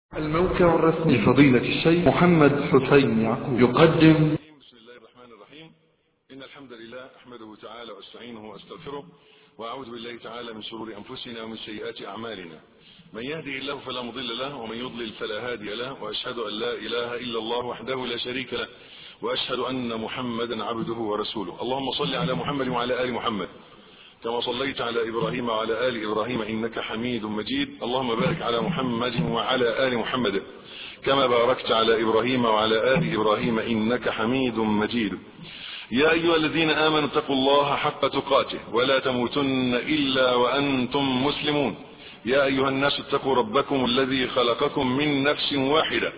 الموقع الرسمي لفضيلة الشيخ محمد حسين يعقوب يقدم بسم الله الرحمن الرحيم إن الحمد لله أحمده تعالى وأستعينه وأستغفره وأعوذ بالله تعالى من شرور أنفسنا ومن سيئات أعمالنا من يهدي الله فلا مضل له ومن يضلل فلا هادي له وأشهد أن لا إله إلا الله وحده لا شريك له وأشهد أن محمدا عبده ورسوله اللهم صل على محمد وعلى آل محمد كما صليت على إبراهيم وعلى آل إبراهيم إنك حميد مجيد اللهم بارك على محمد وعلى آل محمد كما باركت على إبراهيم وعلى آل إبراهيم إنك حميد مجيد يا أيها الذين آمنوا اتقوا الله حق تقاته ولا تموتن إلا وأنتم مسلمون يا أيها الناس اتقوا ربكم الذي خلقكم من نفس واحدة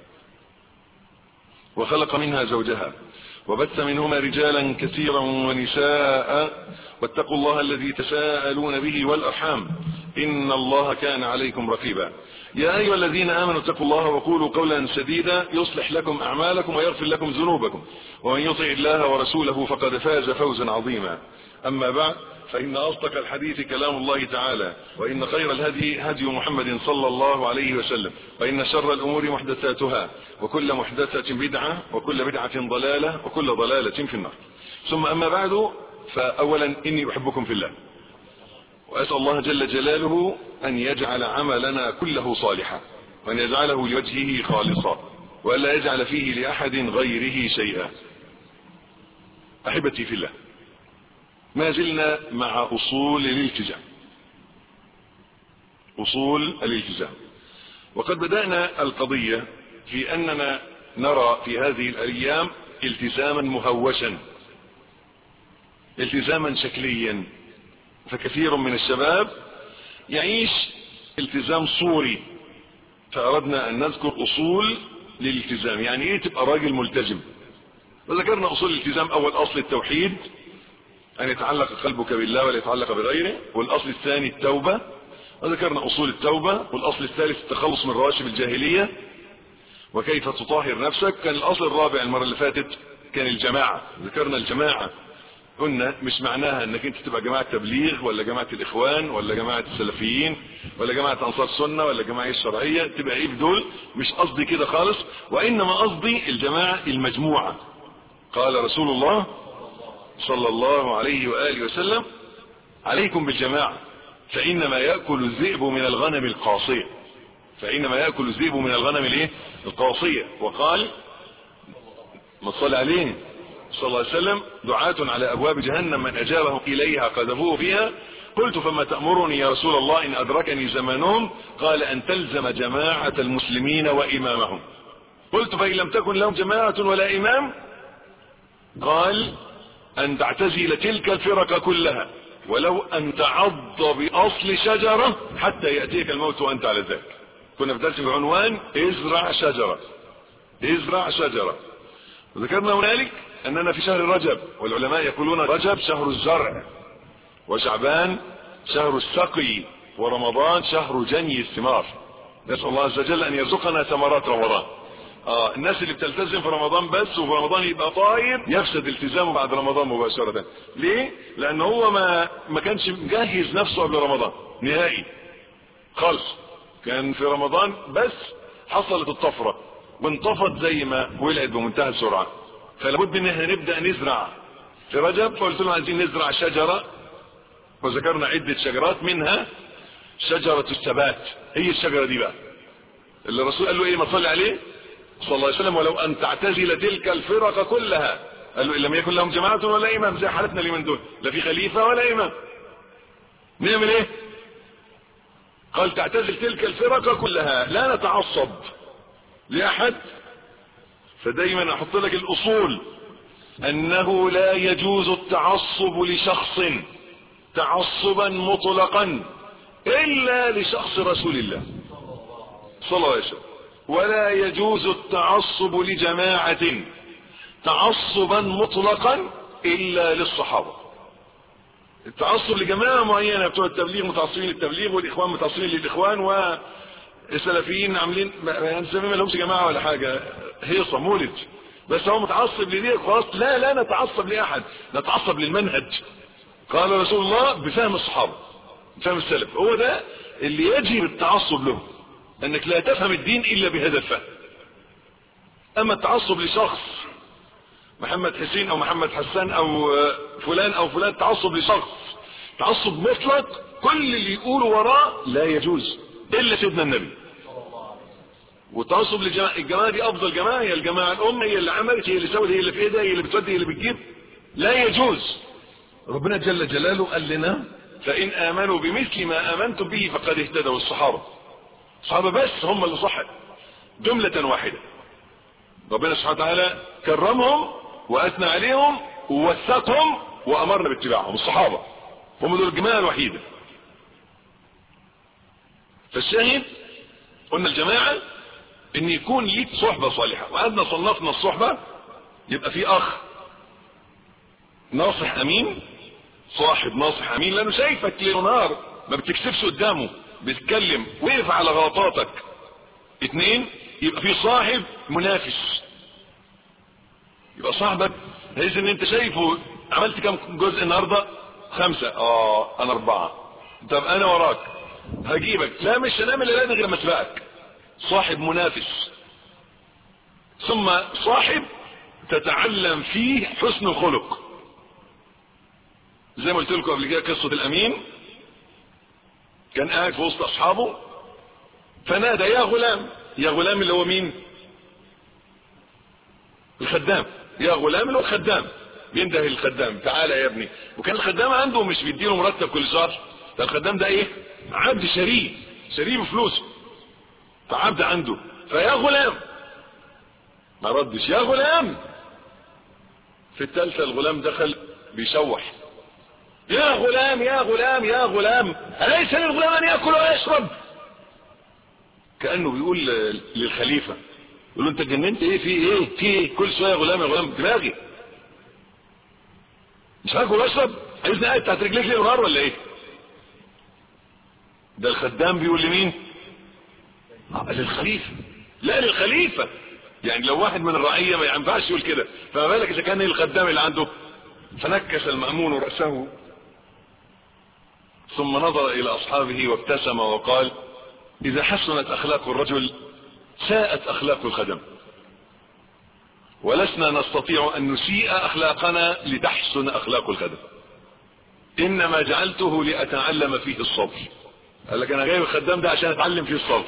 وخلق منها زوجها وبث منهما رجالا كثيرا ونساء واتقوا الله الذي تساءلون به والأرحام إن الله كان عليكم رقيبا يا أيها الذين آمنوا اتقوا الله وقولوا قولا سديدا يصلح لكم أعمالكم ويغفر لكم ذنوبكم ومن يطع الله ورسوله فقد فاز فوزا عظيما أما بعد فإن أصدق الحديث كلام الله تعالى وإن خير الهدي هدي محمد صلى الله عليه وسلم وإن شر الأمور محدثاتها وكل محدثة بدعة وكل بدعة ضلالة وكل ضلالة في النار ثم أما بعد فأولا إني أحبكم في الله وأسأل الله جل جلاله أن يجعل عملنا كله صالحا وأن يجعله لوجهه خالصا وألا يجعل فيه لأحد غيره شيئا أحبتي في الله ما زلنا مع أصول الالتزام أصول الالتزام وقد بدأنا القضية في أننا نرى في هذه الأيام التزاما مهوشا التزاما شكليا فكثير من الشباب يعيش التزام صوري فأردنا أن نذكر أصول للالتزام يعني إيه تبقى راجل ملتزم وذكرنا أصول الالتزام أول أصل التوحيد أن يتعلق قلبك بالله ولا يتعلق بغيره والأصل الثاني التوبة وذكرنا أصول التوبة والأصل الثالث التخلص من رواشب الجاهلية وكيف تطهر نفسك كان الأصل الرابع المرة اللي فاتت كان الجماعة ذكرنا الجماعة قلنا مش معناها انك انت تبقى جماعة تبليغ ولا جماعة الاخوان ولا جماعة السلفيين ولا جماعة انصار سنة ولا جماعة الشرعية تبقى ايه بدول مش قصدي كده خالص وانما قصدي الجماعة المجموعة قال رسول الله صلى الله عليه وآله وسلم عليكم بالجماعة فإنما يأكل الذئب من الغنم القاصية فإنما يأكل الذئب من الغنم الايه القاصية وقال ما صلى عليه صلى الله عليه وسلم دعاة على أبواب جهنم من أجابهم إليها قذفوه فيها قلت فما تأمرني يا رسول الله إن أدركني زمانهم قال أن تلزم جماعة المسلمين وإمامهم قلت فإن لم تكن لهم جماعة ولا إمام قال أن تعتزل تلك الفرق كلها ولو أن تعض بأصل شجرة حتى يأتيك الموت وأنت على ذلك كنا في درس بعنوان ازرع شجرة ازرع شجرة ذكرنا هنالك أننا في شهر رجب والعلماء يقولون رجب شهر الزرع وشعبان شهر السقي ورمضان شهر جني الثمار نسأل الله عز وجل أن يرزقنا ثمرات رمضان آه الناس اللي بتلتزم في رمضان بس وفي رمضان يبقى طاير يفسد التزامه بعد رمضان مباشرة ليه لان هو ما ما كانش مجهز نفسه قبل رمضان نهائي خالص كان في رمضان بس حصلت الطفرة وانطفت زي ما ولعت بمنتهى السرعة فلابد ان احنا نبدأ نزرع في رجب فقلت لهم عايزين نزرع شجرة وذكرنا عدة شجرات منها شجرة الثبات هي الشجرة دي بقى اللي الرسول قال له ايه ما تصلي عليه صلى الله عليه وسلم ولو ان تعتزل تلك الفرق كلها قال له ان لم يكن لهم جماعة ولا امام زي حالتنا اليومين دول لا في خليفة ولا امام نعمل ايه قال تعتزل تلك الفرق كلها لا نتعصب لاحد فدايما احط لك الاصول انه لا يجوز التعصب لشخص تعصبا مطلقا الا لشخص رسول الله صلى الله عليه وسلم ولا يجوز التعصب لجماعة تعصبا مطلقا الا للصحابة التعصب لجماعة معينة بتوع التبليغ متعصبين للتبليغ والاخوان متعصبين للاخوان والسلفيين عاملين ما ما لهمش جماعة ولا حاجة هيصة مولد بس هو متعصب لديه خلاص لا لا نتعصب لاحد نتعصب للمنهج قال رسول الله بفهم الصحابة بفهم السلف هو ده اللي يجب التعصب له انك لا تفهم الدين الا بهذا الفهم اما التعصب لشخص محمد حسين او محمد حسان او فلان او فلان تعصب لشخص تعصب مطلق كل اللي يقوله وراه لا يجوز الا سيدنا النبي والتعصب للجماعة الجماعة دي افضل جماعة هي الجماعة الام هي اللي عملت هي اللي سوت هي اللي في ايدها هي اللي بتودي هي اللي بتجيب لا يجوز ربنا جل جلاله قال لنا فان امنوا بمثل ما امنتم به فقد اهتدوا الصحابة الصحابة بس هم اللي صح جملة واحدة ربنا سبحانه وتعالى كرمهم واثنى عليهم ووثقهم وامرنا باتباعهم الصحابة هم دول الجماعة الوحيدة فالشاهد قلنا الجماعة ان يكون ليك صحبة صالحة وقعدنا صنفنا الصحبة يبقى في اخ ناصح امين صاحب ناصح امين لانه شايفك ليل ونهار ما بتكسبش قدامه بيتكلم وقف على غلطاتك اتنين يبقى في صاحب منافس يبقى صاحبك بحيث ان انت شايفه عملت كم جزء النهارده خمسة اه انا اربعة طب انا وراك هجيبك لا مش هنعمل الا غير لما اسبقك صاحب منافس ثم صاحب تتعلم فيه حسن الخلق زي ما قلت لكم قبل كده قصة الامين كان قاعد في وسط اصحابه فنادى يا غلام يا غلام اللي هو مين الخدام يا غلام اللي هو الخدام بينده الخدام تعالى يا ابني وكان الخدام عنده مش بيديله مرتب كل شهر ده الخدام ده ايه عبد شريف شريف بفلوسه فعبد عنده فيا غلام ما ردش يا غلام في الثالثة الغلام دخل بيشوح يا غلام يا غلام يا غلام أليس للغلام أن يأكل ويشرب كأنه بيقول للخليفة يقول له انت جننت ايه في ايه في ايه كل شوية يا غلام يا غلام دماغي مش هاكل واشرب عايزني قاعد تحت رجليك ليل ونهار ولا ايه ده الخدام بيقول لمين آه للخليفة لا للخليفة يعني لو واحد من الرعية ما ينفعش يقول كده فما بالك اذا كان الخدام اللي عنده فنكس المأمون رأسه ثم نظر الى اصحابه وابتسم وقال اذا حسنت اخلاق الرجل ساءت اخلاق الخدم ولسنا نستطيع ان نسيء اخلاقنا لتحسن اخلاق الخدم انما جعلته لاتعلم فيه الصبر قال لك انا جايب الخدام ده عشان اتعلم فيه الصبر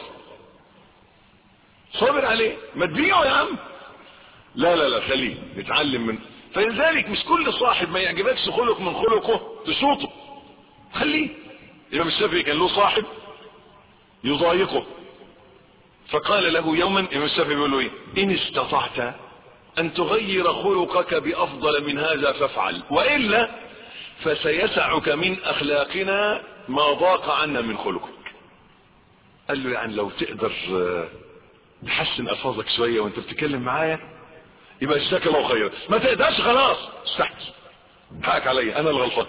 صبر عليه ما تبيعه يا عم لا لا لا خليه نتعلم من فلذلك مش كل صاحب ما يعجبكش خلق من خلقه تشوطه خليه الامام الشافعي كان له صاحب يضايقه فقال له يوما الامام الشافعي بيقول له ايه ان استطعت ان تغير خلقك بافضل من هذا فافعل والا فسيسعك من اخلاقنا ما ضاق عنا من خلقك قال له يعني لو تقدر تحسن الفاظك شويه وانت بتتكلم معايا يبقى جزاك الله خيرا ما تقدرش خلاص استحت حقك عليا انا الغلطان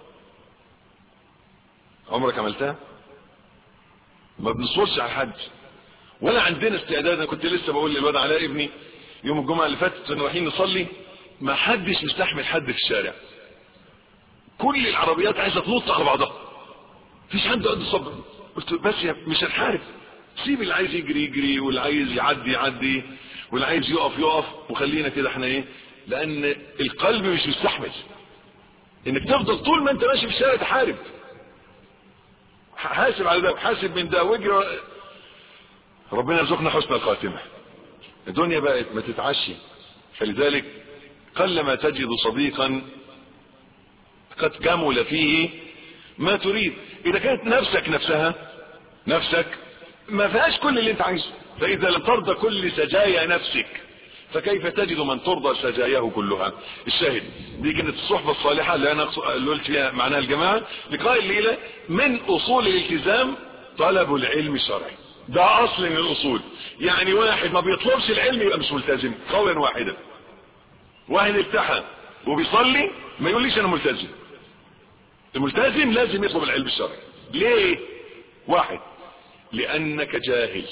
عمرك عملتها ما بنصورش على حد ولا عندنا استعداد انا كنت لسه بقول للواد علاء ابني يوم الجمعه اللي فاتت كنا رايحين نصلي ما حدش مستحمل حد في الشارع كل العربيات عايزه تنط على بعضها مفيش حد قد صبر قلت بس يا مش هنحارب سيب اللي عايز يجري يجري واللي عايز يعدي يعدي واللي عايز يقف يقف وخلينا كده احنا ايه لان القلب مش مستحمل انك تفضل طول ما انت ماشي في الشارع تحارب حاسب على ده وحاسب من ده واجري ربنا يرزقنا حسن الخاتمه الدنيا بقت ما تتعشي فلذلك قلما تجد صديقا قد كمل فيه ما تريد اذا كانت نفسك نفسها نفسك ما فيهاش كل اللي انت عايزه فاذا لم ترضى كل سجايا نفسك فكيف تجد من ترضى سجاياه كلها الشاهد دي كانت الصحبة الصالحة اللي انا قلت فيها معناها الجماعة لقاء الليلة من اصول الالتزام طلب العلم الشرعي ده اصل من الاصول يعني واحد ما بيطلبش العلم يبقى مش ملتزم قولا واحدا واحد ارتاح وبيصلي ما يقوليش انا ملتزم الملتزم لازم يطلب العلم الشرعي ليه واحد لانك جاهل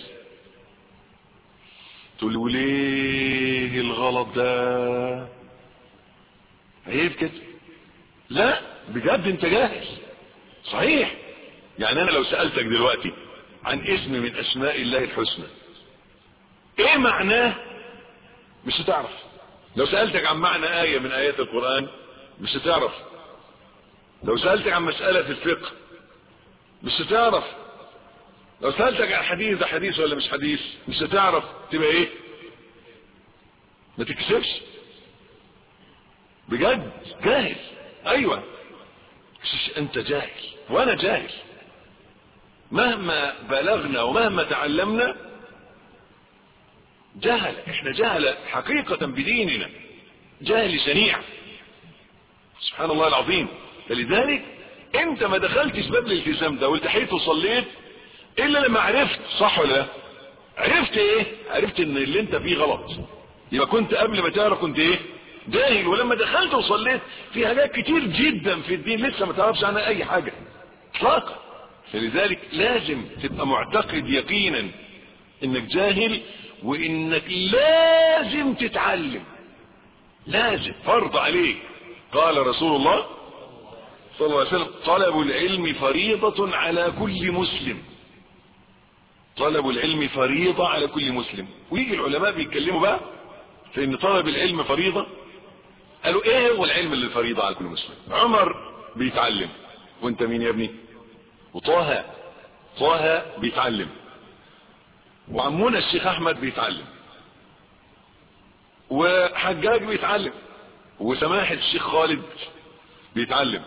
تقول له ليه الغلط ده عيب كده لا بجد انت جاهل صحيح يعني انا لو سألتك دلوقتي عن اسم من اسماء الله الحسنى ايه معناه مش هتعرف لو سألتك عن معنى آية من آيات القرآن مش هتعرف لو سألتك عن مسألة في الفقه مش هتعرف لو سألتك عن حديث ده حديث ولا مش حديث مش هتعرف تبقى ايه ما تكسبش بجد جاهل ايوه مش انت جاهل وانا جاهل مهما بلغنا ومهما تعلمنا جهل احنا جهل حقيقة بديننا جهل شنيع سبحان الله العظيم فلذلك انت ما دخلتش باب الالتزام ده والتحيت وصليت الا لما عرفت صح ولا لا عرفت ايه عرفت ان اللي انت فيه غلط يبقى كنت قبل ما تعرف كنت ايه جاهل ولما دخلت وصليت في حاجات كتير جدا في الدين لسه ما تعرفش عنها اي حاجة اطلاقا فلذلك لازم تبقى معتقد يقينا انك جاهل وانك لازم تتعلم لازم فرض عليك قال رسول الله صلى الله عليه وسلم طلب العلم فريضة على كل مسلم طلب العلم فريضة على كل مسلم ويجي العلماء بيتكلموا بقى في ان طلب العلم فريضة قالوا ايه هو العلم اللي فريضة على كل مسلم عمر بيتعلم وانت مين يا ابني وطه طه بيتعلم وعمونا الشيخ احمد بيتعلم وحجاج بيتعلم وسماحة الشيخ خالد بيتعلم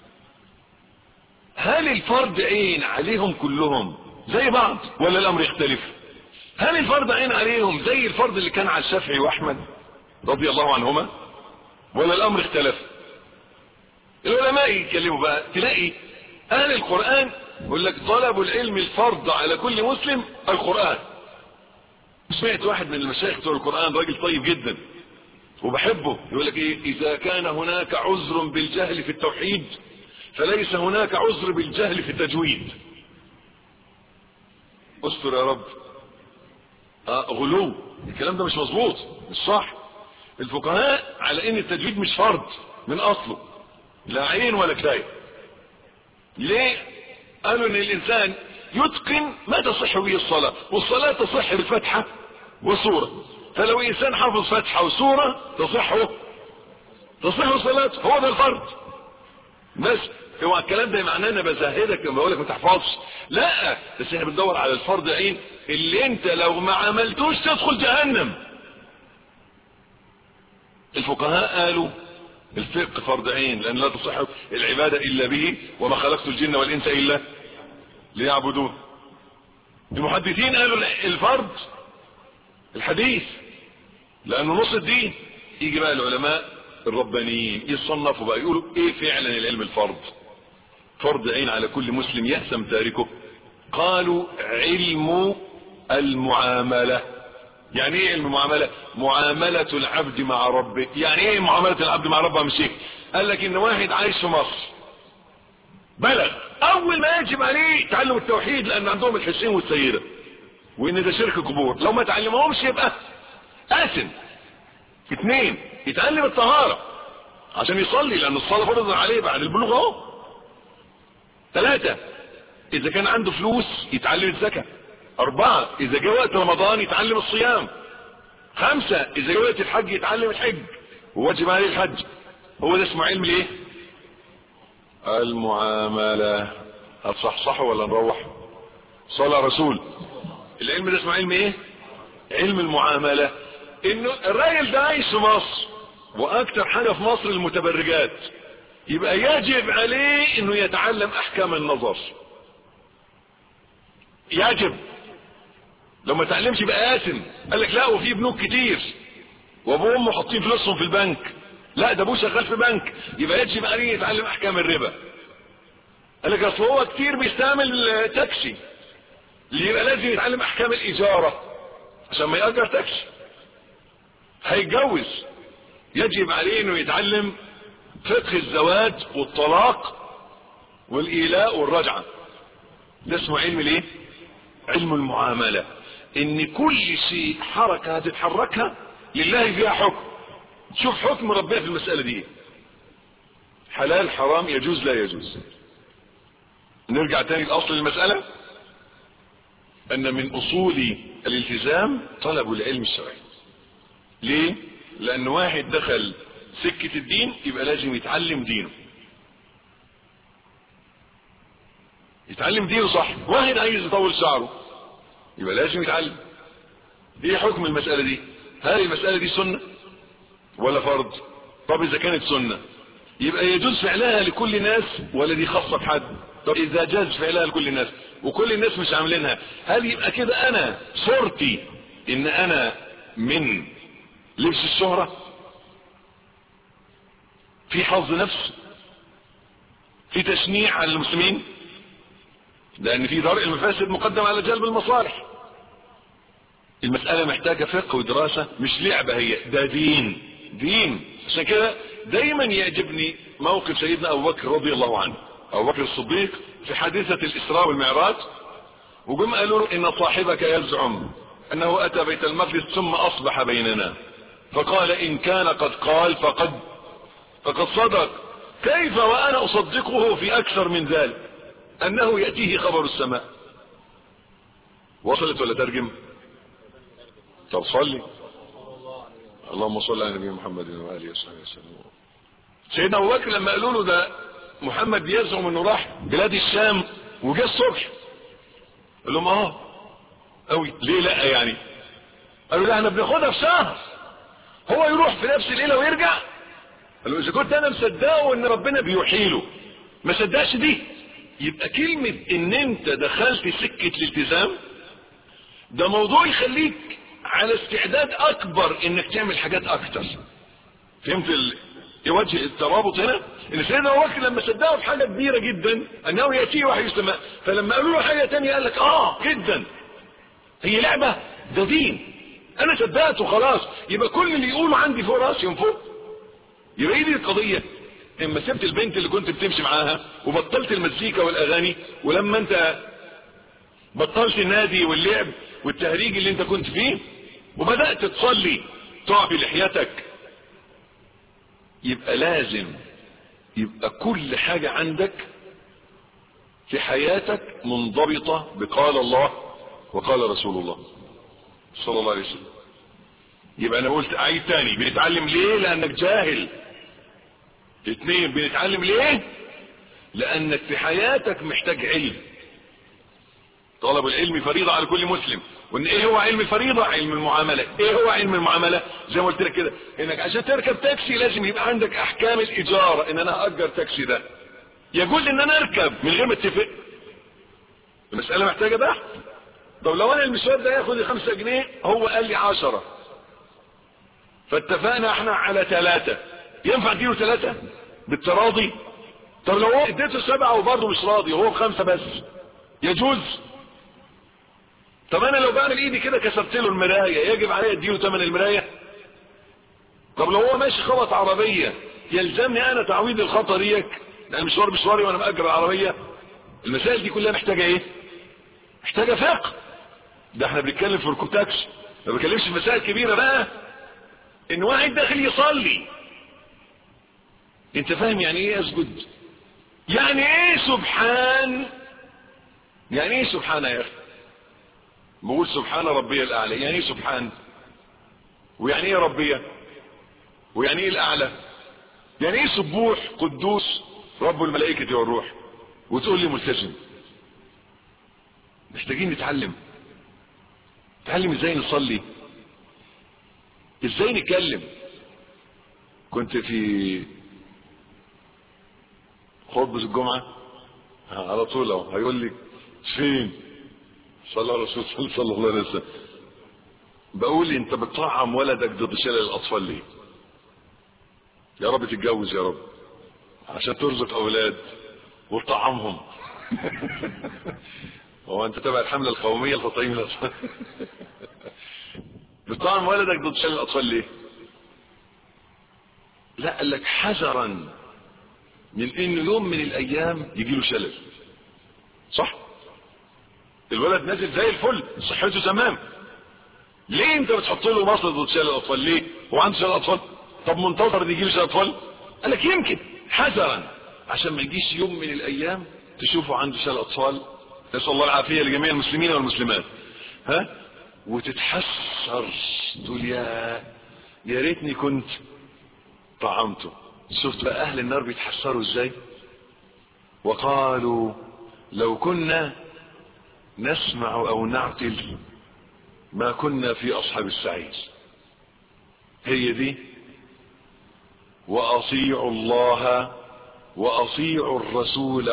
هل الفرض عين عليهم كلهم زي بعض ولا الامر يختلف هل الفرض عين عليهم زي الفرض اللي كان على الشافعي واحمد رضي الله عنهما ولا الامر اختلف العلماء يتكلموا بقى تلاقي اهل القرآن يقول لك طلب العلم الفرض على كل مسلم القرآن سمعت واحد من المشايخ بتوع القرآن راجل طيب جدا وبحبه يقول لك ايه اذا كان هناك عذر بالجهل في التوحيد فليس هناك عذر بالجهل في التجويد استر يا رب آه غلو الكلام ده مش مظبوط مش صح الفقهاء على ان التجويد مش فرض من اصله لا عين ولا كفايه ليه قالوا ان الانسان يتقن ما تصح به الصلاة والصلاة تصح بالفتحة والصورة فلو انسان حافظ فتحة وصورة تصحه تصح صلاته هو ده الفرض بس هو الكلام ده معناه انا بزهدك لما بقول لك ما تحفظش لا بس احنا بندور على الفرض عين اللي انت لو ما عملتوش تدخل جهنم الفقهاء قالوا الفقه فرض عين لان لا تصح العبادة الا به وما خلقت الجن والانس الا ليعبدون المحدثين قالوا الفرض الحديث لانه نص الدين يجي بقى العلماء الربانيين يصنفوا بقى يقولوا ايه فعلا العلم الفرض فرض عين على كل مسلم يأسم تاركه قالوا علم المعاملة يعني ايه علم المعاملة معاملة العبد مع ربه يعني ايه معاملة العبد مع ربه مش قال لك ان واحد عايش في مصر بلغ اول ما يجب عليه تعلم التوحيد لان عندهم الحسين والسيدة وان ده شرك قبور لو ما تعلمهمش يبقى قاسم اثنين يتعلم الطهارة عشان يصلي لان الصلاة فرض عليه بعد البلوغ اهو ثلاثة اذا كان عنده فلوس يتعلم الزكاة اربعة اذا جاء وقت رمضان يتعلم الصيام خمسة اذا جاء وقت الحج يتعلم الحج وواجب عليه الحج هو ده اسمه علم الايه المعاملة هتصحصحه ولا نروح صلى رسول العلم ده اسمه علم ايه علم المعاملة انه الراجل ده عايش في مصر واكتر حاجة في مصر المتبرجات يبقى يجب عليه انه يتعلم احكام النظر يجب لو ما تعلمش يبقى قاسم قال لك لا وفي بنوك كتير وابوه وامه حاطين فلوسهم في البنك لا ده ابوه شغال في بنك يبقى يجب عليه يتعلم احكام الربا قال لك اصل هو كتير بيستعمل تاكسي اللي يبقى لازم يتعلم احكام الاجاره عشان ما يأجر تاكسي هيتجوز يجب عليه انه يتعلم فقه الزواج والطلاق والايلاء والرجعه ده اسمه علم الايه علم المعامله ان كل شيء حركه هتتحركها لله فيها حكم شوف حكم ربنا في المسألة دي حلال حرام يجوز لا يجوز نرجع تاني لأصل المسألة ان من اصول الالتزام طلب العلم الشرعي ليه لان واحد دخل سكة الدين يبقى لازم يتعلم دينه يتعلم دينه صح واحد عايز يطول شعره يبقى لازم يتعلم ايه حكم المسألة دي هل المسألة دي سنة ولا فرض طب اذا كانت سنة يبقى يجوز فعلها لكل الناس ولا دي خاصة بحد طب اذا جاز فعلها لكل الناس وكل الناس مش عاملينها هل يبقى كده انا صورتي ان انا من لبس الشهرة في حظ نفس في تشنيع على المسلمين لان في درء المفاسد مقدم على جلب المصالح المسألة محتاجة فقه ودراسة مش لعبة هي ده دين دين عشان كده دايما يعجبني موقف سيدنا ابو بكر رضي الله عنه ابو بكر الصديق في حادثة الاسراء والمعراج وجم قالوا له ان صاحبك يزعم انه اتى بيت المقدس ثم اصبح بيننا فقال ان كان قد قال فقد فقد صدق كيف وانا اصدقه في اكثر من ذلك انه يأتيه خبر السماء وصلت ولا ترجم طب صلي اللهم صل على نبينا محمد واله وصحبه وسلم سيدنا ابو بكر لما قالوا له ده محمد بيزعم انه راح بلاد الشام وجه الصبح قال لهم اه قوي ليه لا يعني قالوا لا احنا بناخدها في شهر هو يروح في نفس الليله ويرجع قالوا اذا كنت انا مصدقه ان ربنا بيوحي له ما صدقش دي يبقى كلمه ان انت دخلت سكه الالتزام ده موضوع يخليك على استعداد اكبر انك تعمل حاجات اكتر فهمت ال... وجه الترابط هنا ان سيدنا ابو بكر لما صدقه في حاجه كبيره جدا انه ياتيه وحي السماء فلما قالوا له حاجه تانية قال لك اه جدا هي لعبه ده دين انا صدقته خلاص يبقى كل اللي يقوله عندي فوق راسي من فوق يبقى دي القضيه اما سبت البنت اللي كنت بتمشي معاها وبطلت المزيكا والاغاني ولما انت بطلت النادي واللعب والتهريج اللي انت كنت فيه وبدأت تصلي تقع بلحيتك يبقى لازم يبقى كل حاجة عندك في حياتك منضبطة بقال الله وقال رسول الله صلى الله عليه وسلم يبقى انا قلت عيد تاني بنتعلم ليه لانك جاهل اتنين بنتعلم ليه لانك في حياتك محتاج علم طلب العلم فريضة على كل مسلم وان ايه هو علم الفريضة علم المعاملة ايه هو علم المعاملة زي ما قلت لك كده انك عشان تركب تاكسي لازم يبقى عندك احكام الاجارة ان انا هاجر تاكسي ده يجوز ان انا اركب من غير ما اتفق المسألة محتاجة بحث طب لو انا المشوار ده ياخد خمسة جنيه هو قال لي عشرة فاتفقنا احنا على ثلاثة ينفع اديله ثلاثة بالتراضي طب لو هو اديته سبعة وبرضه مش راضي وهو بخمسة بس يجوز طب انا لو بعمل ايدي كده كسرت له المرايه يجب علي اديله ثمن المرايه طب لو هو ماشي خبط عربيه يلزمني انا تعويض الخطا ديك لان مشوار مشواري وانا مأجر العربيه المسائل دي كلها محتاجه ايه محتاجه فقه ده احنا بنتكلم في ركوب تاكسي ما بتكلمش في مسائل كبيره بقى ان واحد داخل يصلي انت فاهم يعني ايه اسجد يعني ايه سبحان يعني ايه سبحان يا اخي بقول سبحان ربي الاعلى يعني ايه سبحان ويعني ايه ربية ويعني ايه الاعلى يعني ايه سبوح قدوس رب الملائكة والروح وتقول لي ملتزم محتاجين نتعلم نتعلم ازاي نصلي ازاي نتكلم كنت في خطبة الجمعة على طول اهو هيقول لي فين صلى الرسول صلى الله عليه وسلم بقول انت بتطعم ولدك ضد شلل الاطفال ليه يا رب تتجوز يا رب عشان ترزق اولاد وتطعمهم هو انت تبع الحمله القوميه لتطعيم الاطفال بتطعم ولدك ضد شلل الاطفال ليه لا قال لك حذرا من انه يوم من الايام يجي له شلل صح الولد نازل زي الفل صحته تمام ليه انت بتحط له مصل ضد شلل الاطفال ليه هو عنده شلل اطفال طب منتظر يجي له شلل اطفال قال لك يمكن حذرا عشان ما يجيش يوم من الايام تشوفه عنده شلل اطفال نسأل الله العافية لجميع المسلمين والمسلمات ها وتتحسر تقول يا يا ريتني كنت طعمته شفت بقى اهل النار بيتحسروا ازاي وقالوا لو كنا نسمع او نعقل ما كنا في اصحاب السعير هي دي واطيعوا الله واطيعوا الرسول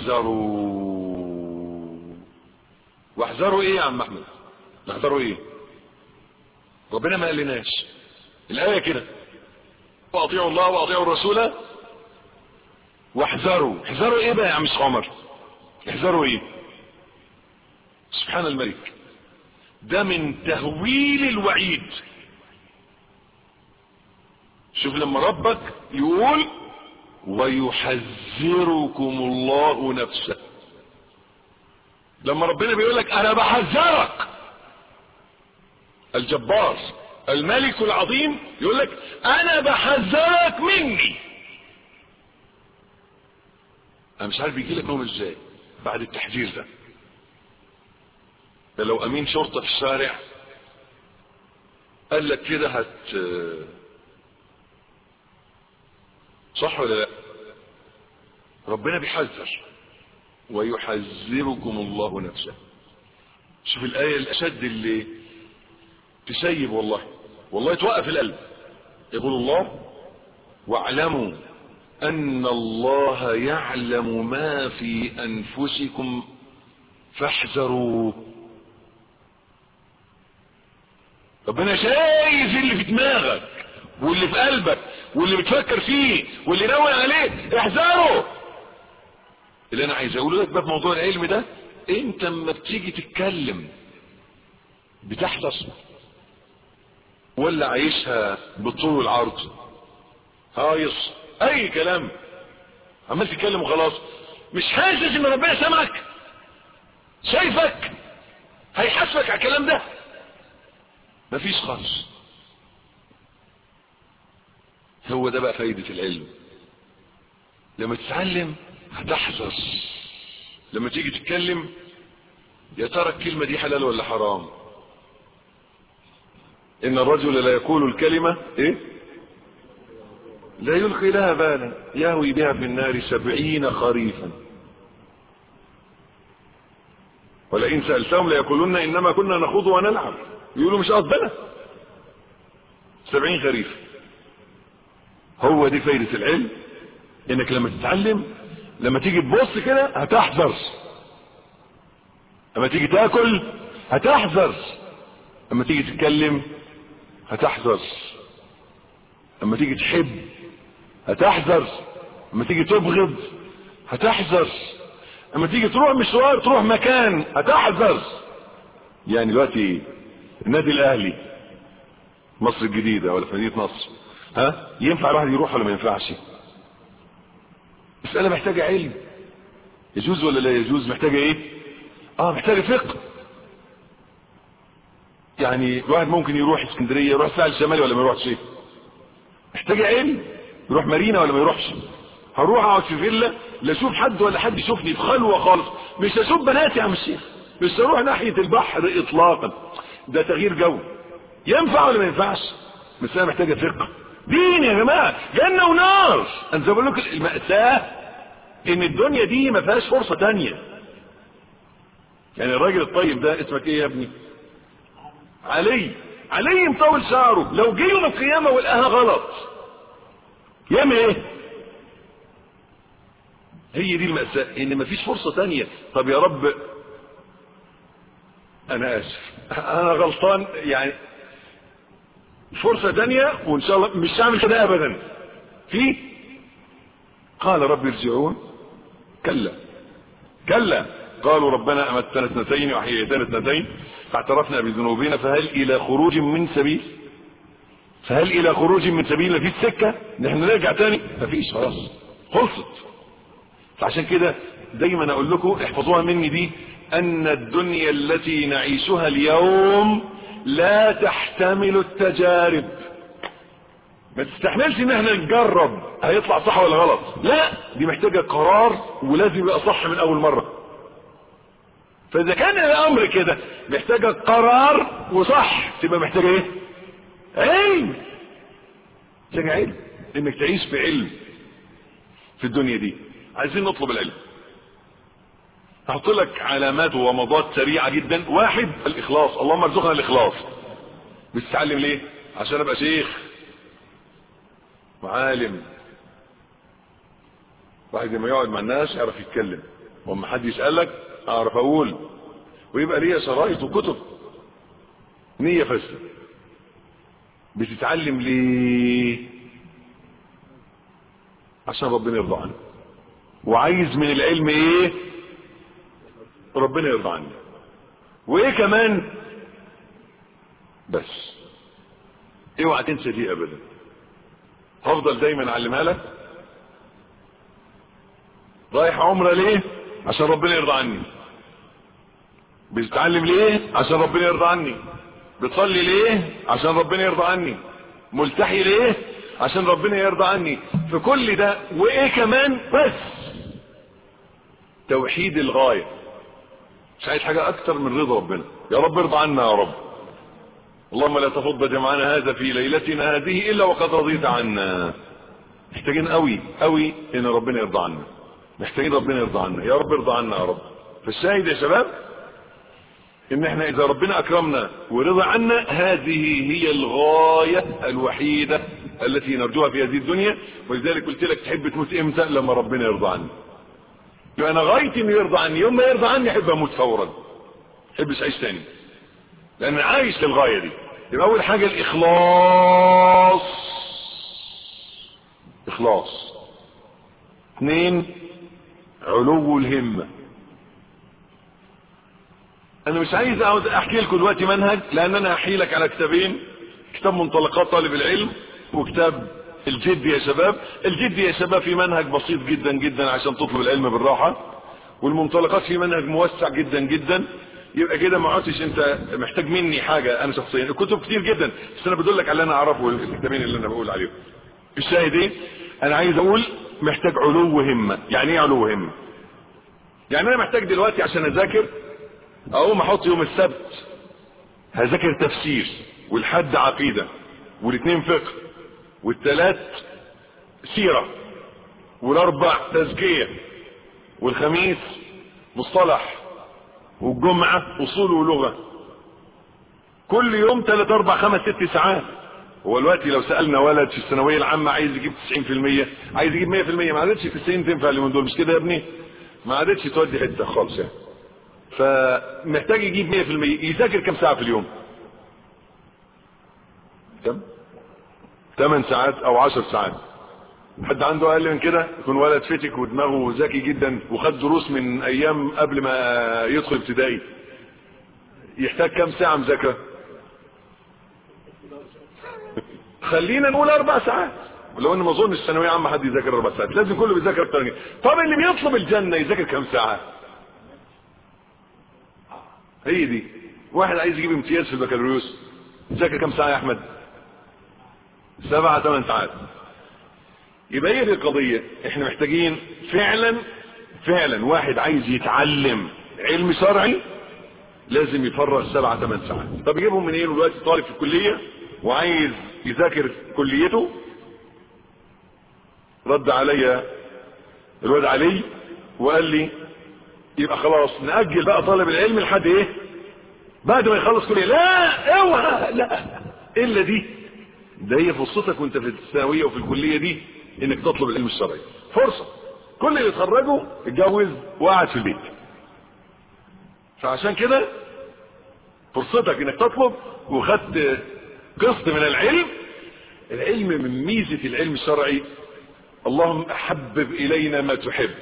واحذروا واحذروا ايه يا عم احمد احذروا ايه ربنا ما قالناش الايه كده واطيعوا الله واطيعوا الرسول واحذروا احذروا ايه بقى يا عم عمر احذروا ايه سبحان الملك ده من تهويل الوعيد شوف لما ربك يقول ويحذركم الله نفسه لما ربنا بيقول لك انا بحذرك الجبار الملك العظيم يقول لك انا بحذرك مني انا مش عارف بيجي لك نوم ازاي بعد التحذير ده ده لو امين شرطة في الشارع قال لك كده هت صح ولا لا ربنا بيحذر ويحذركم الله نفسه شوف الآية الأشد اللي تسيب والله والله توقف القلب يقول الله واعلموا أن الله يعلم ما في أنفسكم فاحذروا ربنا شايف اللي في دماغك واللي في قلبك واللي بتفكر فيه واللي ناوي عليه احذره اللي انا عايز اقوله لك بقى في موضوع العلم ده انت اما بتيجي تتكلم بتحذر ولا عايشها بالطول والعرض هايص اي كلام عمال تتكلم وخلاص مش حاسس ان ربنا سمعك شايفك هيحاسبك على الكلام ده مفيش خالص هو ده بقى فايدة العلم لما تتعلم هتحذر لما تيجي تتكلم يا ترى الكلمة دي حلال ولا حرام ان الرجل لا يقول الكلمة ايه لا يلقي لها بالا يهوي بها في النار سبعين خريفا ولئن سألتهم ليقولون انما كنا نخوض ونلعب يقولوا مش قصدنا سبعين خريف هو دي فايدة العلم انك لما تتعلم لما تيجي تبص كده هتحذر لما تيجي تاكل هتحذر لما تيجي تتكلم هتحذر لما تيجي تحب هتحذر لما تيجي تبغض هتحذر لما تيجي تروح مشوار تروح مكان هتحذر يعني دلوقتي النادي الاهلي مصر الجديدة ولا في مدينة نصر ها ينفع الواحد يروح ولا ما ينفعش مسألة محتاجة علم يجوز ولا لا يجوز محتاجة ايه اه محتاجة فقه يعني الواحد ممكن يروح اسكندرية يروح الساحل الشمالي ولا ما يروحش ايه محتاجة علم يروح مارينا ولا ما يروحش هروح اقعد في فيلا لا اشوف حد ولا حد يشوفني في خلوة خالص مش اشوف بناتي يا عم الشيخ مش اروح ناحية البحر اطلاقا ده تغيير جو ينفع ولا ما ينفعش مسألة محتاجة فقه دين يا جماعة جنة ونار انا زي بقول لكم المأساة ان الدنيا دي ما فيهاش فرصة تانية يعني الراجل الطيب ده اسمك ايه يا ابني علي علي مطول شعره لو جه يوم القيامة ولقاها غلط يعمل ايه هي دي المأساة ان مفيش فرصة تانية طب يا رب انا اسف انا غلطان يعني فرصة تانية وان شاء الله مش هعمل كده ابدا في قال رب ارجعون كلا كلا قالوا ربنا امتنا اثنتين واحييتنا اثنتين فاعترفنا بذنوبنا فهل الى خروج من سبيل فهل الى خروج من سبيل مفيش سكه نحن نرجع تاني مفيش خلاص خلصت فعشان كده دايما اقول لكم احفظوها مني دي ان الدنيا التي نعيشها اليوم لا تحتمل التجارب ما تستحملش ان احنا نجرب هيطلع صح ولا غلط لا دي محتاجة قرار ولازم يبقى صح من اول مرة فاذا كان الامر كده محتاجة قرار وصح تبقى محتاجة ايه علم محتاجة علم انك تعيش في علم في الدنيا دي عايزين نطلب العلم هحط لك علامات ومضات سريعة جدا واحد الاخلاص اللهم ارزقنا الاخلاص بتتعلم ليه عشان ابقى شيخ معالم واحد لما يقعد مع الناس يعرف يتكلم واما حد يسألك اعرف اقول ويبقى ليا شرايط وكتب نية فاسدة بتتعلم ليه عشان ربنا يرضى عنك وعايز من العلم ايه ربنا يرضى عني وايه كمان بس اوعى تنسى دي ابدا هفضل دايما اعلمها لك رايح عمرة ليه عشان ربنا يرضى عني بتتعلم ليه عشان ربنا يرضى عني بتصلي ليه عشان ربنا يرضى عني ملتحي ليه عشان ربنا يرضى عني في كل ده وايه كمان بس توحيد الغاية مش عايز حاجة اكتر من رضا ربنا يا رب ارضى عنا يا رب اللهم لا تفض جمعنا هذا في ليلتنا هذه الا وقد رضيت عنا محتاجين قوي قوي ان ربنا يرضى عنا محتاجين ربنا يرضى عنا يا رب ارضى عنا يا رب فالشاهد يا شباب ان احنا اذا ربنا اكرمنا ورضى عنا هذه هي الغاية الوحيدة التي نرجوها في هذه الدنيا ولذلك قلت لك تحب تموت امتى لما ربنا يرضى عني يبقى انا غايتي انه يرضى عني يوم ما يرضى عني احب اموت فورا احبش اعيش تاني لان عايش للغاية دي يبقى اول حاجة الاخلاص اخلاص اثنين علو الهمة انا مش عايز اقعد احكي لكم دلوقتي منهج لان انا هحكي لك على كتابين كتاب منطلقات طالب العلم وكتاب الجد يا شباب الجد يا شباب في منهج بسيط جدا جدا عشان تطلب العلم بالراحة والمنطلقات في منهج موسع جدا جدا يبقى كده ما عدتش انت محتاج مني حاجة انا شخصيا الكتب كتير جدا بس انا بدل لك على اللي انا اعرفه الكتابين اللي انا بقول عليهم الشاهد ايه انا عايز اقول محتاج علو همة يعني ايه علو همة يعني انا محتاج دلوقتي عشان اذاكر اقوم احط يوم السبت هذاكر تفسير والحد عقيدة والاثنين فقه والثلاث سيرة والاربع تزكية والخميس مصطلح والجمعة اصول ولغة كل يوم ثلاث اربع خمس ست ساعات هو دلوقتي لو سألنا ولد في الثانوية العامة عايز يجيب 90% عايز يجيب 100% ما عادتش 90 تنفع اليومين دول مش كده يا ابني ما عادتش تودي حتة خالص يعني فمحتاج يجيب 100% يذاكر كم ساعة في اليوم كم 8 ساعات او 10 ساعات حد عنده اقل من كده يكون ولد فتك ودماغه ذكي جدا وخد دروس من ايام قبل ما يدخل ابتدائي يحتاج كم ساعة مذاكرة خلينا نقول اربع ساعات ولو ان ما اظنش الثانويه عامه حد يذاكر اربع ساعات لازم كله بيذاكر اكتر من كده طب اللي بيطلب الجنه يذاكر كام ساعه هي دي واحد عايز يجيب امتياز في البكالوريوس يذاكر كام ساعه يا احمد سبعة ثمان ساعات يبقى هي دي القضيه احنا محتاجين فعلا فعلا واحد عايز يتعلم علم شرعي لازم يفرغ سبعة ثمان ساعات طب يجيبهم منين دلوقتي طالب في الكليه وعايز يذاكر كليته رد عليا الواد علي وقال لي يبقى خلاص نأجل بقى طالب العلم لحد ايه بعد ما يخلص كلية لا اوعى لا الا دي ده هي فرصتك وانت في الثانوية وفي الكلية دي انك تطلب العلم الشرعي فرصة كل اللي اتخرجوا اتجوز وقعد في البيت فعشان كده فرصتك انك تطلب وخدت قسط من العلم العلم من ميزة العلم الشرعي اللهم احبب الينا ما تحب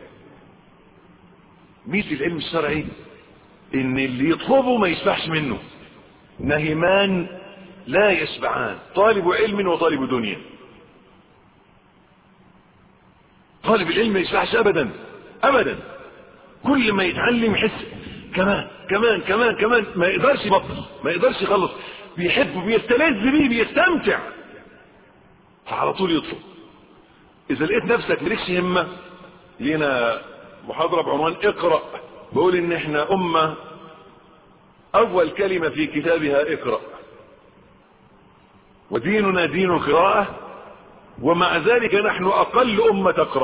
ميزة العلم الشرعي ان اللي يطلبه ما يشبعش منه نهمان لا يشبعان طالب علم وطالب دنيا طالب العلم ما يشبعش ابدا ابدا كل ما يتعلم يحس كمان كمان كمان كمان ما يقدرش يبطل ما يقدرش يخلص بيحب بيستلذ بيه بيستمتع فعلى طول يطلب اذا لقيت نفسك مالكش همه لينا محاضره بعنوان اقرا بقول ان احنا امة اول كلمة في كتابها اقرأ وديننا دين القراءة ومع ذلك نحن اقل امة تقرأ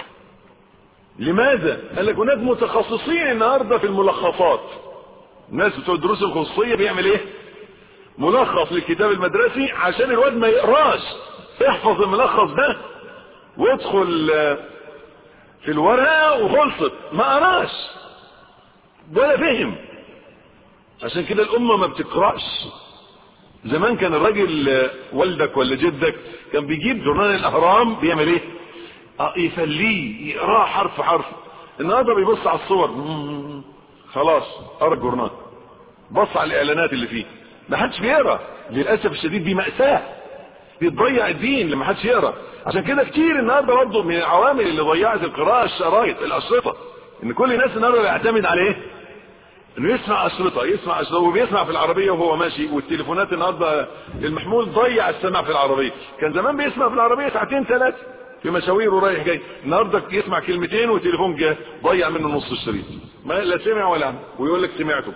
لماذا قال لك هناك متخصصين النهاردة في الملخصات الناس بتوع الدروس الخصوصية بيعمل ايه ملخص للكتاب المدرسي عشان الواد ما يقراش احفظ الملخص ده وادخل في الورقة وخلصت ما قراش ولا فهم عشان كده الامة ما بتقرأش زمان كان الراجل والدك ولا جدك كان بيجيب جورنال الاهرام بيعمل ايه اه يفليه يقراه حرف حرف النهارده بيبص على الصور خلاص قرا الجورنال بص على الاعلانات اللي فيه ما حدش بيقرا للاسف الشديد دي ماساه بيضيع الدين لما حدش يقرا عشان كده كتير النهارده برضه من العوامل اللي ضيعت القراءه الشرايط الاشرطه ان كل الناس النهارده بيعتمد على ايه انه يسمع اشرطه يسمع اشرطه وبيسمع في العربيه وهو ماشي والتليفونات النهارده المحمول ضيع السمع في العربيه كان زمان بيسمع في العربيه ساعتين ثلاثه في مشاوير ورايح جاي النهارده يسمع كلمتين والتليفون جه ضيع منه نص الشريط ما لا سمع ولا عمل ويقول لك سمعته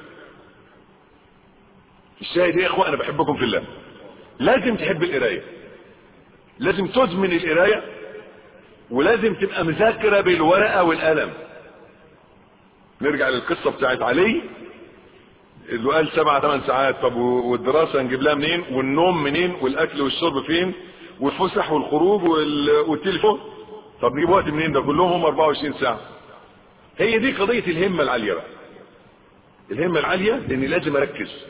الشاهد ايه يا اخوان انا بحبكم في الله لازم تحب القرايه لازم تدمن القرايه ولازم تبقى مذاكره بالورقه والقلم نرجع للقصه بتاعت علي اللي قال سبعة ثمان ساعات طب والدراسة نجيب لها منين والنوم منين والأكل والشرب فين والفسح والخروج والتليفون طب نجيب وقت منين ده كلهم هم 24 ساعة هي دي قضية الهمة العالية بقى الهمة العالية لأني لازم أركز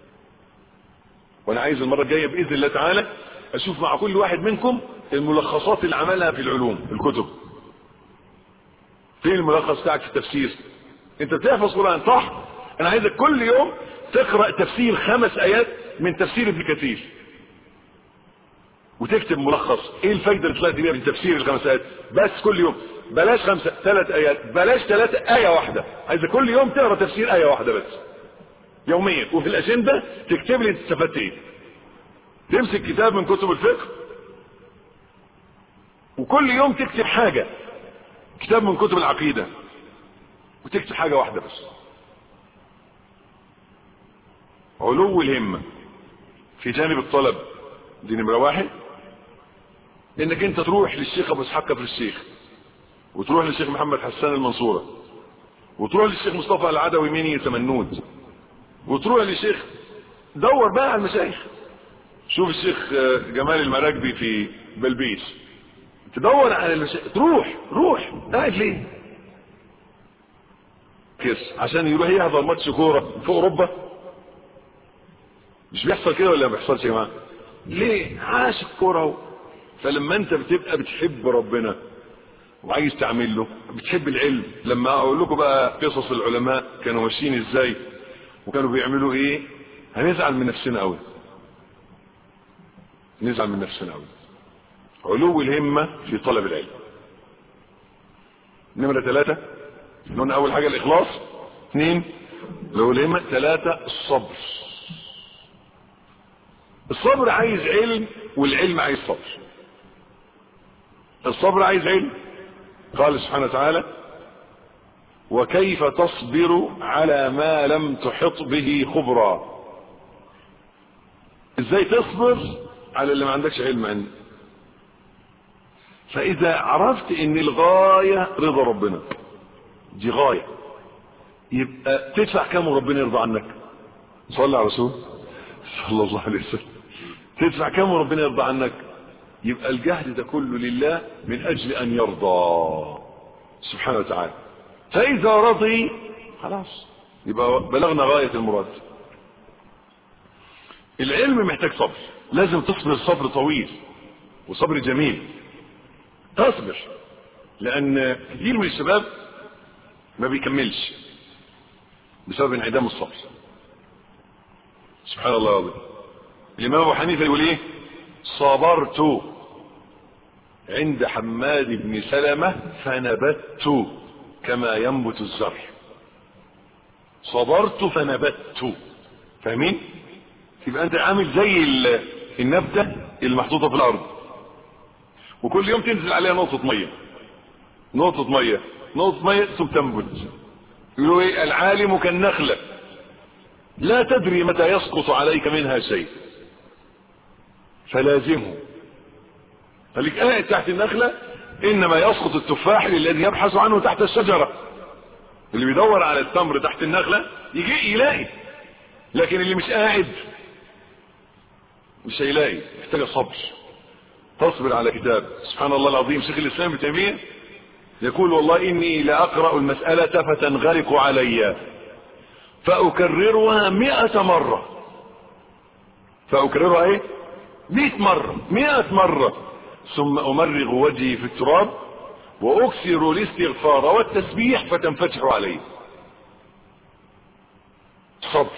وأنا عايز المرة الجاية بإذن الله تعالى أشوف مع كل واحد منكم الملخصات اللي عملها في العلوم الكتب فين الملخص بتاعك في التفسير انت بتحفظ قرآن صح انا عايزك كل يوم تقرأ تفسير خمس ايات من تفسير ابن كثير وتكتب ملخص ايه الفايدة اللي طلعت بيها من تفسير الخمس ايات بس كل يوم بلاش خمسة ثلاث ايات بلاش ثلاثة اية واحدة عايزك كل يوم تقرأ تفسير اية واحدة بس يوميا وفي الاجندة تكتب لي استفدت ايه تمسك كتاب من كتب الفقه وكل يوم تكتب حاجة كتاب من كتب العقيدة وتكتب حاجة واحدة بس علو الهمة في جانب الطلب دي نمرة واحد انك انت تروح للشيخ ابو اسحاق كفر الشيخ وتروح للشيخ محمد حسان المنصورة وتروح للشيخ مصطفى العدوي ميني تمنود وتروح للشيخ دور بقى على المشايخ شوف الشيخ جمال المراكبي في بلبيس تدور على المشايخ تروح روح قاعد ليه كيس عشان يروح يحضر ماتش كوره في اوروبا مش بيحصل كده ولا ما بيحصلش يا جماعه ليه عاش الكوره فلما انت بتبقى بتحب ربنا وعايز تعمل له بتحب العلم لما اقول لكم بقى قصص العلماء كانوا ماشيين ازاي وكانوا بيعملوا ايه هنزعل من نفسنا قوي نزعل من نفسنا قوي علو الهمة في طلب العلم نمرة ثلاثة قلنا أول حاجة الإخلاص اثنين علو الهمة ثلاثة الصبر الصبر عايز علم والعلم عايز صبر الصبر عايز علم قال سبحانه وتعالى وكيف تصبر على ما لم تحط به خبرا ازاي تصبر على اللي ما عندكش علم عنه فاذا عرفت ان الغاية رضا ربنا دي غاية يبقى تدفع كم وربنا يرضى عنك صلى على رسول صلى الله عليه وسلم تدفع كم وربنا يرضى عنك يبقى الجهد ده كله لله من اجل ان يرضى سبحانه وتعالى فاذا رضي خلاص يبقى بلغنا غاية المراد العلم محتاج صبر لازم تصبر صبر طويل وصبر جميل تصبر لان كثير من الشباب ما بيكملش بسبب انعدام الصبر سبحان الله العظيم الامام ابو حنيفه يقول ايه صبرت عند حماد بن سلمة فنبت كما ينبت الزرع صبرت فنبت فاهمين يبقى انت عامل زي النبتة المحطوطة في الارض وكل يوم تنزل عليها نقطة مية نقطة مية نقطة مية ثم تنبت يقولوا ايه العالم كالنخلة لا تدري متى يسقط عليك منها شيء فلازمه خليك قاعد تحت النخلة انما يسقط التفاح للذي يبحث عنه تحت الشجرة اللي بيدور على التمر تحت النخلة يجي يلاقي لكن اللي مش قاعد مش هيلاقي محتاج صبر تصبر على كتاب سبحان الله العظيم شيخ الاسلام ابن تيميه يقول والله اني لاقرا المساله فتنغلق علي فاكررها مئة مره فاكررها ايه مئة مره مئة مره ثم امرغ وجهي في التراب واكثر الاستغفار والتسبيح فتنفتح علي صبر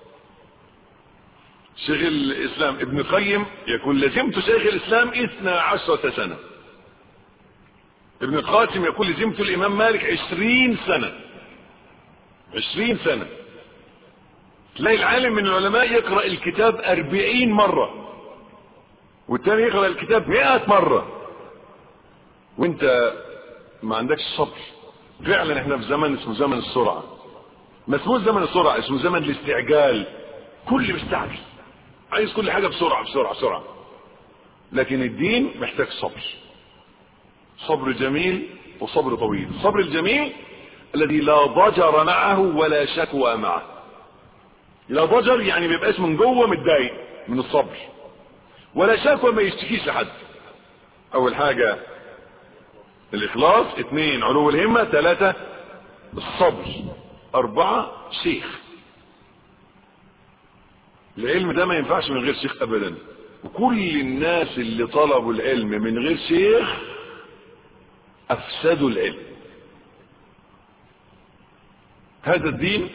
شيخ الاسلام ابن القيم يقول لزمت شيخ الاسلام اثنى عشرة سنة ابن القاسم يقول لزمت الامام مالك عشرين سنة عشرين سنة تلاقي العالم من العلماء يقرأ الكتاب اربعين مرة والتاني يقرأ الكتاب مئة مرة وانت ما عندكش صبر فعلا احنا في زمن اسمه زمن السرعة ما اسمه زمن السرعة اسمه زمن الاستعجال كل مستعجل عايز كل حاجة بسرعة بسرعة بسرعة لكن الدين محتاج صبر صبر جميل وصبر طويل الصبر الجميل الذي لا ضجر معه ولا شكوى معه لا ضجر يعني بيبقاش من جوه متضايق من الصبر ولا شكوى ما يشتكيش لحد اول حاجة الاخلاص اثنين علو الهمة ثلاثة الصبر اربعة شيخ العلم ده ما ينفعش من غير شيخ ابدا وكل الناس اللي طلبوا العلم من غير شيخ افسدوا العلم هذا الدين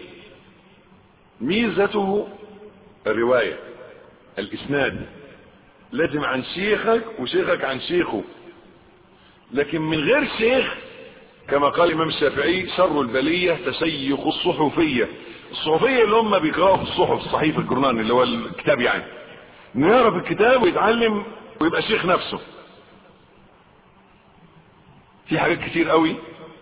ميزته الرواية الاسناد لازم عن شيخك وشيخك عن شيخه لكن من غير شيخ كما قال الامام الشافعي شر البلية تشيخ الصحفية الصحفية اللي هم بيقرأوا في الصحف الصحيفة الجرنان اللي هو الكتاب يعني انه يعرف الكتاب ويتعلم ويبقى شيخ نفسه في حاجات كتير قوي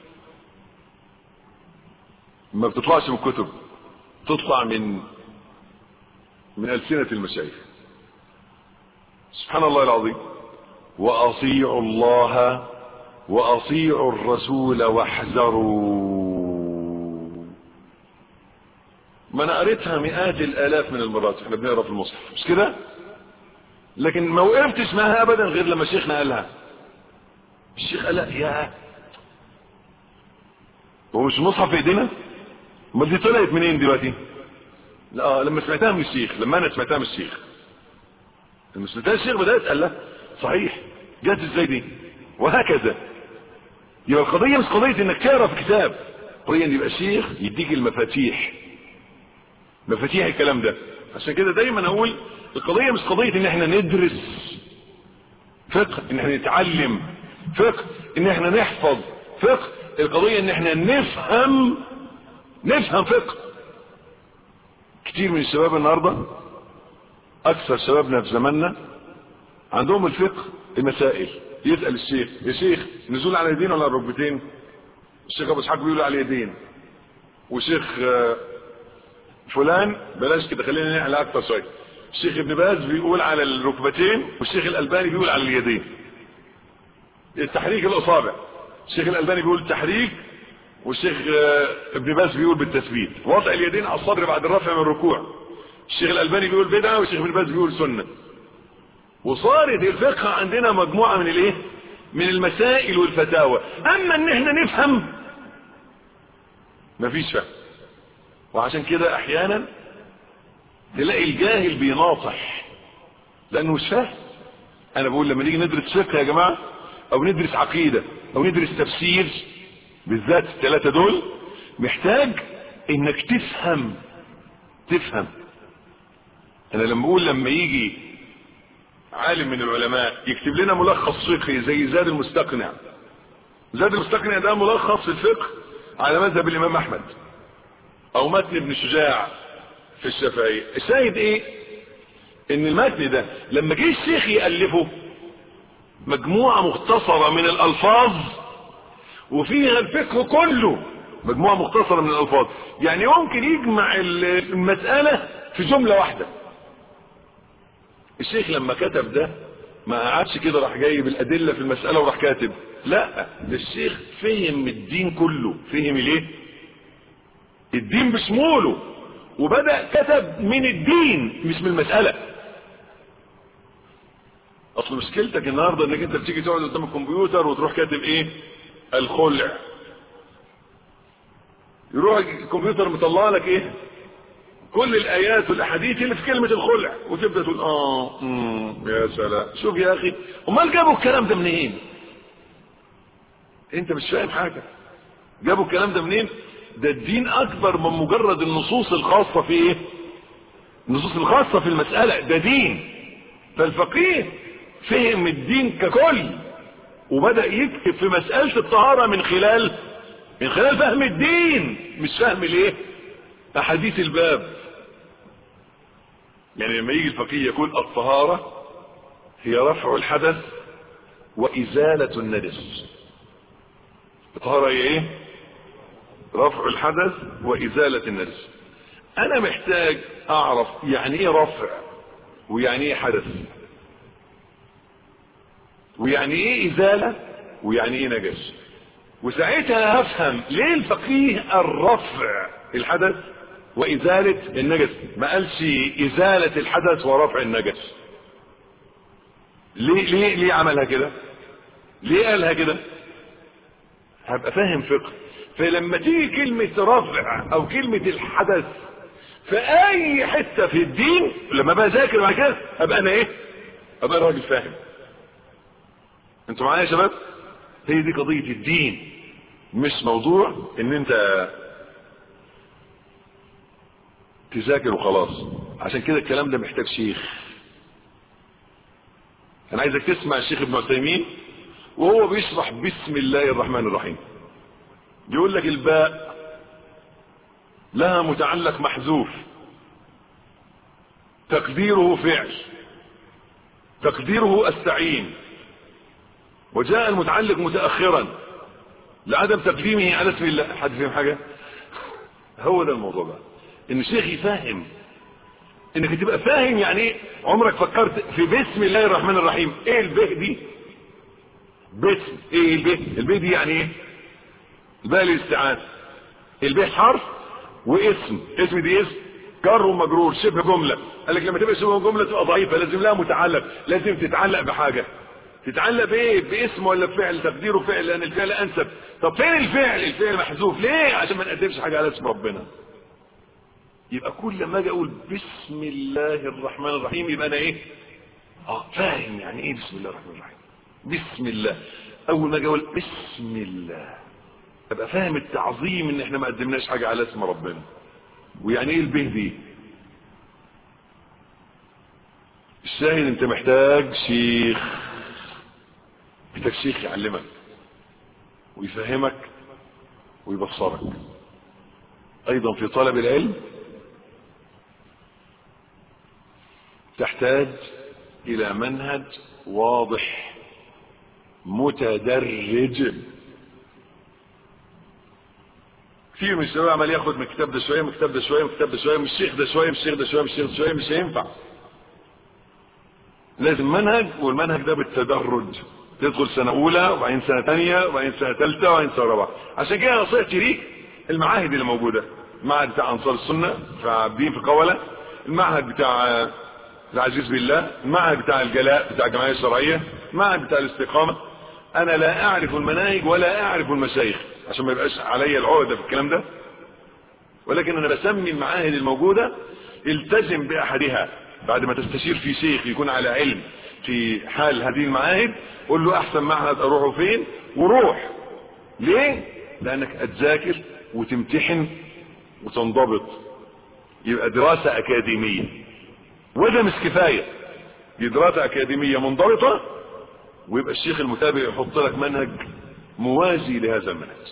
ما بتطلعش من الكتب تطلع من من ألسنة المشايخ سبحان الله العظيم وأطيعوا الله وأطيعوا الرسول واحذروا ما انا قريتها مئات الالاف من المرات احنا بنقرا في المصحف مش كده لكن ما وقفتش معاها ابدا غير لما شيخنا قالها الشيخ قال لا يا هو مش المصحف في ايدينا امال دي طلعت منين دلوقتي لا لما سمعتها من الشيخ لما انا سمعتها من الشيخ لما سمعتها الشيخ بدات قال لا صحيح جت ازاي دي وهكذا يبقى القضيه مش قضيه انك تقرا في كتاب قضيه ان يبقى شيخ يديك المفاتيح مفاتيح الكلام ده عشان كده دايما اقول القضيه مش قضيه ان احنا ندرس فقه ان احنا نتعلم فقه ان احنا نحفظ فقه القضيه ان احنا نفهم نفهم فقه كتير من الشباب النهارده اكثر شبابنا في زماننا عندهم الفقه المسائل يسال الشيخ يا شيخ نزول على اليدين ولا على الركبتين الشيخ ابو اسحاق بيقول على اليدين وشيخ فلان بلاش كده خلينا نعلى اكتر شويه الشيخ ابن باز بيقول على الركبتين والشيخ الالباني بيقول على اليدين التحريك الاصابع الشيخ الالباني بيقول تحريك والشيخ ابن باز بيقول بالتثبيت وضع اليدين على الصدر بعد الرفع من الركوع الشيخ الالباني بيقول بدعه والشيخ ابن باز بيقول سنه وصارت الفقه عندنا مجموعه من الايه من المسائل والفتاوى اما ان احنا نفهم مفيش فهم وعشان كده احيانا تلاقي الجاهل بيناصح لانه مش فاهم انا بقول لما نيجي ندرس فقه يا جماعه او ندرس عقيده او ندرس تفسير بالذات الثلاثه دول محتاج انك تفهم تفهم انا لما بقول لما يجي عالم من العلماء يكتب لنا ملخص فقهي زي زاد المستقنع زاد المستقنع ده ملخص في الفقه على مذهب الامام احمد او متن ابن شجاع في الشافعية الشاهد ايه ان المتن ده لما جه الشيخ يألفه مجموعة مختصرة من الالفاظ وفيها الفقه كله مجموعة مختصرة من الألفاظ يعني ممكن يجمع المسألة في جملة واحدة الشيخ لما كتب ده ما قعدش كده راح جايب الأدلة في المسألة وراح كاتب لا ده الشيخ فهم الدين كله فهم ليه الدين بشموله وبدأ كتب من الدين مش من المسألة اصل مشكلتك النهارده انك انت بتيجي تقعد قدام الكمبيوتر وتروح كاتب ايه الخلع يروح الكمبيوتر مطلع لك ايه كل الايات والاحاديث اللي في كلمه الخلع وتبدا تقول اه امم يا سلام شوف يا اخي امال جابوا الكلام ده منين انت مش فاهم حاجه جابوا الكلام ده منين ده الدين اكبر من مجرد النصوص الخاصه في ايه النصوص الخاصه في المساله ده دين فالفقيه فهم الدين ككل وبدأ يكتب في مسألة الطهارة من خلال من خلال فهم الدين مش فهم الايه احاديث الباب يعني لما يجي الفقيه يقول الطهارة هي رفع الحدث وازالة النجس الطهارة هي ايه رفع الحدث وازالة النجس انا محتاج اعرف يعني ايه رفع ويعني ايه حدث ويعني ايه ازالة ويعني ايه نجس وساعتها هفهم ليه الفقيه الرفع الحدث وازالة النجس ما قالش ازالة الحدث ورفع النجس ليه ليه ليه عملها كده ليه قالها كده هبقى فاهم فقه فلما تيجي كلمة رفع او كلمة الحدث في اي حتة في الدين لما بذاكر بعد كده ابقى انا ايه ابقى راجل فاهم انتوا معايا يا شباب هي دي قضية الدين مش موضوع ان انت تذاكر وخلاص عشان كده الكلام ده محتاج شيخ انا عايزك تسمع الشيخ ابن عثيمين وهو بيشرح بسم الله الرحمن الرحيم يقول لك الباء لها متعلق محذوف تقديره فعل تقديره استعين وجاء المتعلق متأخرا لعدم تقديمه على اسم الله حد فهم حاجة هو ده الموضوع بقى ان الشيخ يفهم انك تبقى فاهم يعني ايه عمرك فكرت في بسم الله الرحمن الرحيم ايه البه دي بسم ايه البه البه دي يعني ايه الباء الاستعانة البه حرف واسم اسم دي اسم جر ومجرور شبه جملة قال لك لما تبقى شبه جملة تبقى ضعيفة لازم لها متعلق لازم تتعلق بحاجة تتعلق بايه باسم ولا بفعل تقديره فعل لان الفعل انسب طب فين الفعل الفعل محذوف ليه عشان ما نقدمش حاجه على اسم ربنا يبقى كل ما اجي اقول بسم الله الرحمن الرحيم يبقى انا ايه اه فاهم يعني ايه بسم الله الرحمن الرحيم بسم الله اول ما اجي اقول بسم الله ابقى فاهم التعظيم ان احنا ما قدمناش حاجه على اسم ربنا ويعني ايه البه دي الشاهد انت محتاج شيخ محتاج شيخ يعلمك ويفهمك ويبصرك ايضا في طلب العلم تحتاج الى منهج واضح متدرج كتير من الشباب عمال ياخد من الكتاب ده شويه من الكتاب ده شويه من الكتاب ده شويه من الشيخ ده شويه من الشيخ ده شويه من الشيخ ده شويه مش هينفع لازم منهج والمنهج ده بالتدرج تدخل سنة أولى وبعدين سنة ثانية وبعدين سنة ثالثة وبعدين سنة رابعة عشان كده نصيحتي ليك المعاهد اللي موجودة المعهد بتاع أنصار السنة في عابدين في قولة المعهد بتاع العزيز بالله المعهد بتاع الجلاء بتاع الجمعية الشرعية المعهد بتاع الاستقامة أنا لا أعرف المناهج ولا أعرف المشايخ عشان ما يبقاش عليا العقدة في الكلام ده ولكن أنا بسمي المعاهد الموجودة التزم بأحدها بعد ما تستشير في شيخ يكون على علم في حال هذه المعاهد قول له احسن معهد اروحه فين وروح ليه لانك هتذاكر وتمتحن وتنضبط يبقى دراسة اكاديمية وده مش كفاية دي دراسة اكاديمية منضبطة ويبقى الشيخ المتابع يحط لك منهج موازي لهذا المنهج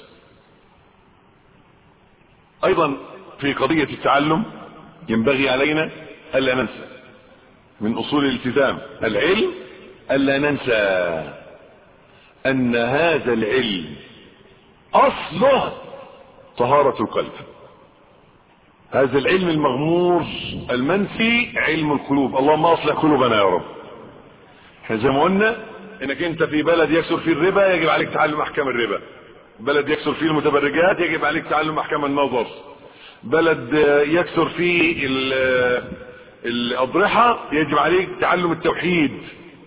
ايضا في قضية التعلم ينبغي علينا الا ننسى من اصول الالتزام العلم الا ننسى ان هذا العلم اصله طهارة القلب هذا العلم المغمور المنفي علم القلوب اللهم اصلح قلوبنا يا رب احنا زي ما قلنا انك انت في بلد يكثر فيه الربا يجب عليك تعلم احكام الربا بلد يكثر فيه المتبرجات يجب عليك تعلم احكام النظر بلد يكثر فيه الاضرحة يجب عليك تعلم التوحيد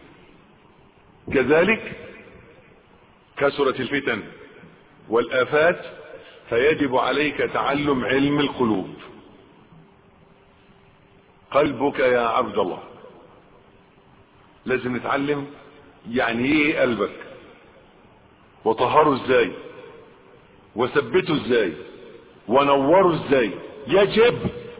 كذلك كثرت الفتن والآفات فيجب عليك تعلم علم القلوب قلبك يا عبد الله لازم نتعلم يعني ايه قلبك وطهره ازاي وثبته ازاي ونوره ازاي يجب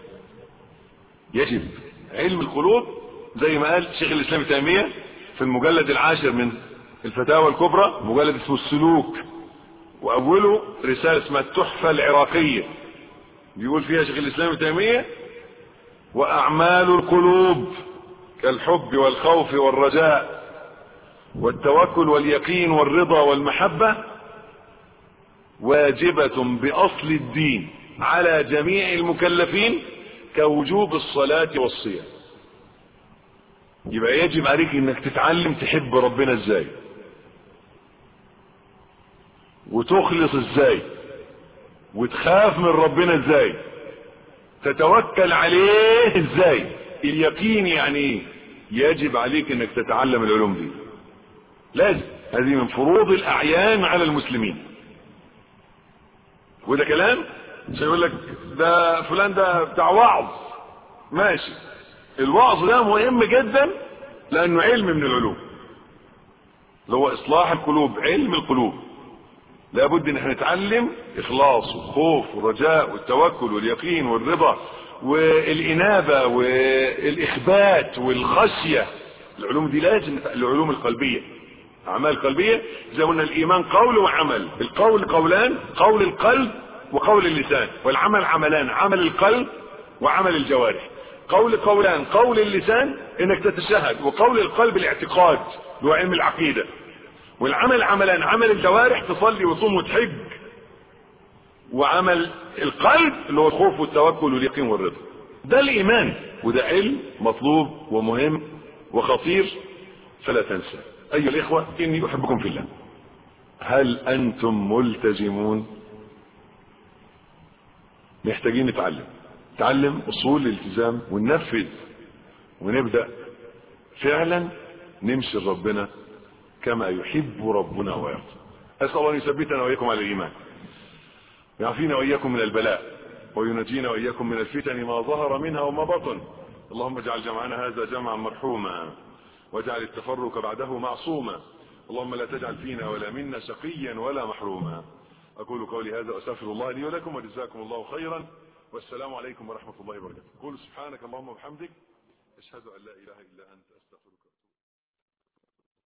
يجب علم القلوب زي ما قال شيخ الاسلام تيميه في المجلد العاشر من الفتاوى الكبرى مجلد اسمه السلوك واوله رساله اسمها التحفه العراقيه بيقول فيها شيخ الاسلام تيميه واعمال القلوب كالحب والخوف والرجاء والتوكل واليقين والرضا والمحبه واجبه باصل الدين على جميع المكلفين كوجوب الصلاه والصيام يبقى يجب عليك انك تتعلم تحب ربنا ازاي وتخلص ازاي وتخاف من ربنا ازاي تتوكل عليه ازاي اليقين يعني ايه يجب عليك انك تتعلم العلوم دي لازم هذه من فروض الاعيان على المسلمين وده كلام مش يقول لك ده فلان ده بتاع وعظ ماشي الوعظ ده مهم جدا لانه علم من العلوم اللي هو اصلاح القلوب علم القلوب لابد ان احنا نتعلم اخلاص والخوف والرجاء والتوكل واليقين والرضا والانابه والاخبات والخشيه العلوم دي لازم العلوم القلبيه اعمال قلبيه زي قلنا الايمان قول وعمل القول قولان قول القلب وقول اللسان والعمل عملان عمل القلب وعمل الجوارح قول قولان قول اللسان انك تتشهد وقول القلب الاعتقاد اللي هو علم العقيده والعمل عملان عمل الجوارح تصلي وتصوم وتحج وعمل القلب اللي هو الخوف والتوكل واليقين والرضا ده الايمان وده علم مطلوب ومهم وخطير فلا تنسى ايها الاخوه اني احبكم في الله هل انتم ملتزمون محتاجين نتعلم نتعلم اصول الالتزام وننفذ ونبدا فعلا نمشي لربنا كما يحب ربنا ويرضى اسال الله ان يثبتنا واياكم على الايمان يعافينا واياكم من البلاء وينجينا واياكم من الفتن ما ظهر منها وما بطن اللهم اجعل جمعنا هذا جمعا مرحوما واجعل التفرق بعده معصوما اللهم لا تجعل فينا ولا منا شقيا ولا محروما اقول قولي هذا واستغفر الله لي ولكم وجزاكم الله خيرا والسلام عليكم ورحمه الله وبركاته قول سبحانك اللهم وبحمدك اشهد ان لا اله الا انت استغفرك